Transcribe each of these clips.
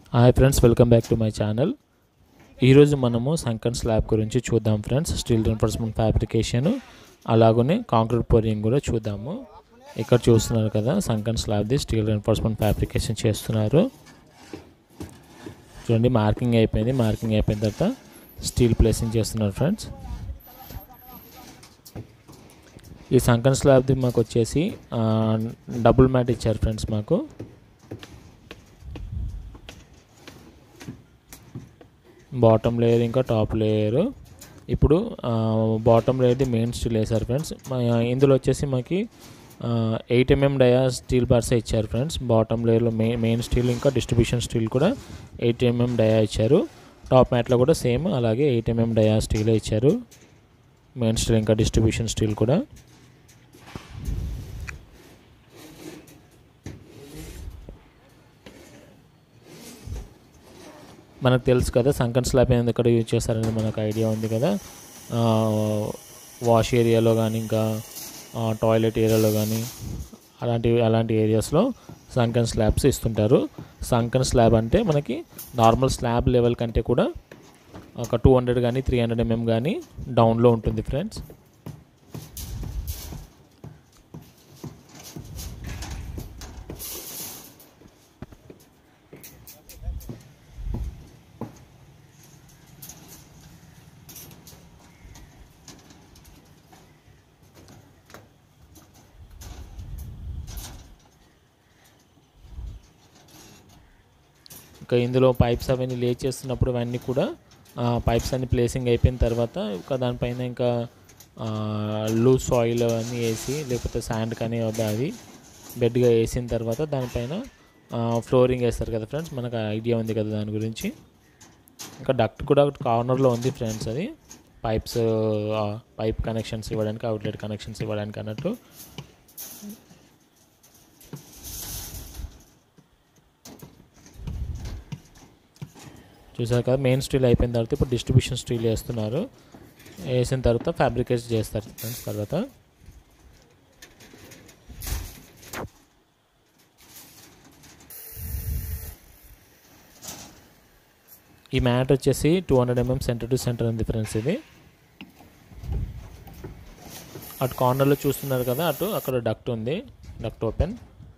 hi friends welcome back to my channel ఈరోజు మనము sunken slab గురించి చూద్దాం ఫ్రెండ్స్ స్టీల్ రిన్ఫోర్స్మెంట్ ఫ్యాబ్రికేషన్ అలాగనే కాంక్రీట్ పోరింగ్ కూడా చూద్దాము ఇక్కడ చూస్తున్నారు కదా సంకన్ స్లాబ్ది స్టీల్ రిన్ఫోర్స్మెంట్ ఫ్యాబ్రికేషన్ చేస్తున్నారు చూడండి మార్కింగ్ అయిపోయింది మార్కింగ్ అయిపోయిన తర్వాత స్టీల్ ప్లేసింగ్ చేస్తున్నారు ఫ్రెండ్స్ ఈ సంకన్ స్లాబ్ది మాకు వచ్చేసి ఆ, డబుల్ మ్యాట్ ఇచ్చారు ఫ్రెండ్స్ మాకు బాటమ్ లేయర్ ఇంకా టాప్ లేయర్ ఇప్పుడు బాటమ్ లేయర్ది మెయిన్ స్టీల్ వేసారు ఫ్రెండ్స్ ఇందులో వచ్చేసి మాకి eight mm dia steel bars ఇచ్చారు ఫ్రెండ్స్ బాటమ్ లేయర్లో మెయిన్ మెయిన్ స్టీల్ ఇంకా డిస్ట్రిబ్యూషన్ స్టీల్ కూడా ఎయిట్ ఎంఎం డయా ఇచ్చారు టాప్ మ్యాట్లో కూడా సేమ్ అలాగే ఎయిట్ ఎంఎం డయా స్టీలే ఇచ్చారు మెయిన్ స్టీల్ ఇంకా డిస్ట్రిబ్యూషన్ స్టీల్ కూడా మనకు తెలుసు కదా సంకన్ స్లాబ్ అనేది ఎక్కడ యూజ్ చేస్తారని మనకు ఐడియా ఉంది కదా వాష్ ఏరియాలో కానీ ఇంకా టాయిలెట్ ఏరియాలో కానీ అలాంటి అలాంటి ఏరియాస్లో సంకన్ స్లాబ్స్ ఇస్తుంటారు సంకన్ స్లాబ్ అంటే మనకి నార్మల్ స్లాబ్ లెవెల్ కంటే కూడా ఒక టూ హండ్రెడ్ కానీ త్రీ హండ్రెడ్ ఎంఎం కానీ డౌన్లో ఉంటుంది ఫ్రెండ్స్ ఇంకా ఇందులో పైప్స్ అవన్నీ లే చేస్తున్నప్పుడు అవన్నీ కూడా పైప్స్ అన్ని ప్లేసింగ్ అయిపోయిన తర్వాత ఇంకా దానిపైన ఇంకా లూజ్ సాయిల్ అవన్నీ వేసి లేకపోతే శాండ్ కానీ అది బెడ్గా వేసిన తర్వాత దానిపైన ఫ్లోరింగ్ వేస్తారు కదా ఫ్రెండ్స్ మనకు ఐడియా ఉంది కదా దాని గురించి ఇంకా డక్ట్ కూడా కార్నర్లో ఉంది ఫ్రెండ్స్ అది పైప్స్ పైప్ కనెక్షన్స్ ఇవ్వడానికి అవుట్లెట్ కనెక్షన్స్ ఇవ్వడానికి అన్నట్టు చూసారు కదా మెయిన్ స్టీల్ అయిపోయిన తర్వాత ఇప్పుడు డిస్ట్రిబ్యూషన్ స్టీల్ వేస్తున్నారు వేసిన తర్వాత ఫ్యాబ్రికేట్ చేస్తారు ఫ్రెండ్స్ తర్వాత ఈ మ్యాట్ వచ్చేసి two hundred mm center to center ఉంది ఫ్రెండ్స్ ఇది అటు కార్నర్లో చూస్తున్నారు కదా అటు అక్కడ డక్ట్ ఉంది డక్ట్ ఓపెన్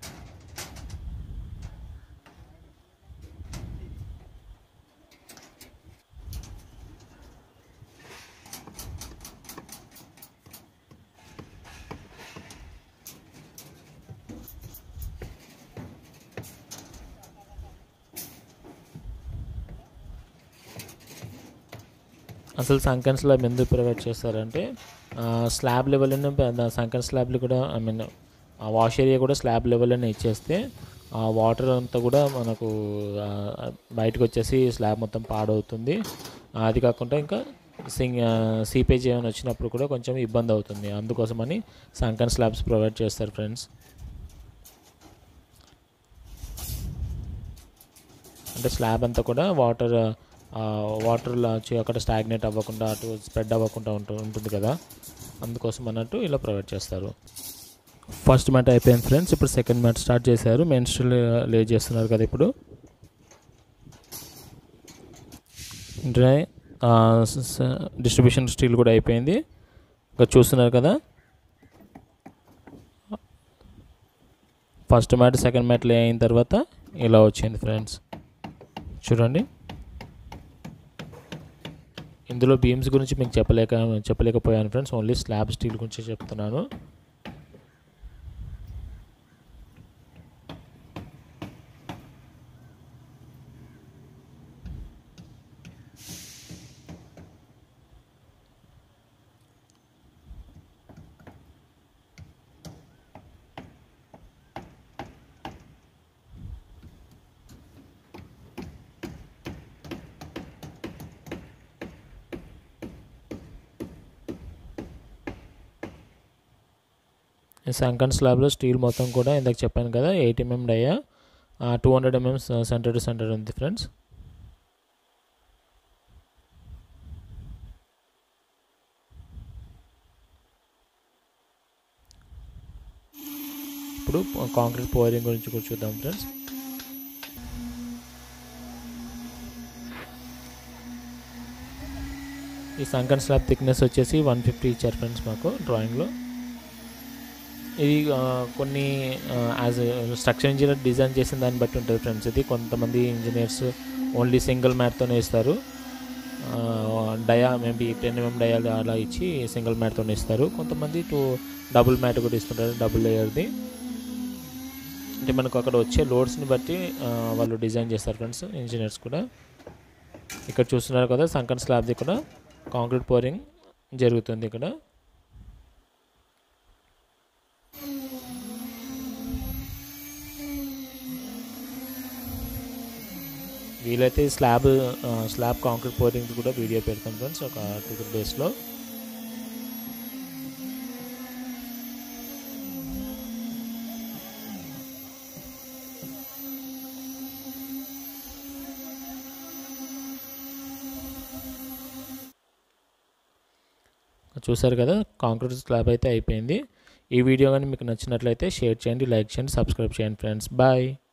అసలు సంకన్ స్లాబ్ ఎందుకు ప్రొవైడ్ చేస్తారంటే స్లాబ్ లెవెల్లోనే సంకన్ స్లాబ్లు కూడా ఐ మీన్ వాష్ ఏరియా కూడా స్లాబ్ లెవెల్లోనే ఇచ్చేస్తే ఆ వాటర్ అంతా కూడా మనకు ఆ, బయటకు వచ్చేసి స్లాబ్ మొత్తం పాడవుతుంది అది కాకుండా ఇంకా సింగ్ సీపేజ్ ఏమైనా వచ్చినప్పుడు కూడా కొంచెం ఇబ్బంది అవుతుంది అందుకోసమని సంకన్ స్లాబ్స్ ప్రొవైడ్ చేస్తారు ఫ్రెండ్స్ అంటే స్లాబ్ అంతా కూడా వాటర్ వాటర్లో వచ్చి అక్కడ స్టాగ్నేట్ అవ్వకుండా అటు స్ప్రెడ్ అవ్వకుండా ఉంటు ఉంటుంది కదా అందుకోసం అన్నట్టు ఇలా ప్రొవైడ్ చేస్తారు ఫస్ట్ మ్యాట్ అయిపోయింది ఫ్రెండ్స్ ఇప్పుడు సెకండ్ మ్యాట్ స్టార్ట్ చేశారు మెయిన్ స్టీల్ లే చేస్తున్నారు కదా ఇప్పుడు డ్రై డిస్ట్రిబ్యూషన్ స్టీల్ కూడా అయిపోయింది ఇంకా చూస్తున్నారు కదా ఫస్ట్ మ్యాట్ సెకండ్ మ్యాట్ లే అయిన తర్వాత ఇలా వచ్చింది ఫ్రెండ్స్ చూడండి ఇందులో బీమ్స్ గురించి మీకు చెప్పలేక చెప్పలేకపోయాను ఫ్రెండ్స్ ఓన్లీ స్లాబ్ స్టీల్ గురించి చెప్తున్నాను సంకన్ స్లాబ్లో స్టీల్ మొత్తం కూడా ఇందాక చెప్పాను కదా eight mm dia two hundred mm center to center ఉంది ఫ్రెండ్స్ ఇప్పుడు కాంక్రీట్ పోరింగ్ గురించి కూడా చూద్దాం ఫ్రెండ్స్ ఈ సంకన్ స్లాబ్ థిక్నెస్ వచ్చేసి వన్ ఫిఫ్టీ ఇచ్చారు ఫ్రెండ్స్ మాకు డ్రాయింగ్లో ఇది ఆ, కొన్ని యాజ్ స్ట్రక్చర్ ఇంజనీర్ డిజైన్ చేసిన దాన్ని బట్టి ఉంటుంది ఫ్రెండ్స్ ఇది కొంతమంది ఇంజనీర్స్ ఓన్లీ సింగిల్ మ్యాట్తోనే ఇస్తారు ఆ, dia maybe ten mm dia అలా ఇచ్చి సింగిల్ మ్యాట్తోనే ఇస్తారు కొంతమంది టూ డబుల్ మ్యాట్ కూడా ఇస్తుంటారు డబుల్ లేయర్ది అంటే మనకు అక్కడ వచ్చే లోడ్స్ని బట్టి ఆ, వాళ్ళు డిజైన్ చేస్తారు ఫ్రెండ్స్ ఇంజనీర్స్ కూడా ఇక్కడ చూస్తున్నారు కదా సంకన్ స్లాబ్ది కూడా కాంక్రీట్ పోరింగ్ జరుగుతుంది ఇక్కడ వీలైతే స్లాబ్ ఆ, స్లాబ్ కాంక్రీట్ పోరింగ్ కూడా వీడియో పెడతాం ఫ్రెండ్స్ ఒక టూ త్రీ డేస్లో చూసారు కదా కాంక్రీట్ స్లాబ్ అయితే అయిపోయింది ఈ వీడియో కానీ మీకు నచ్చినట్లయితే షేర్ చేయండి లైక్ చేయండి సబ్స్క్రైబ్ చేయండి ఫ్రెండ్స్ బాయ్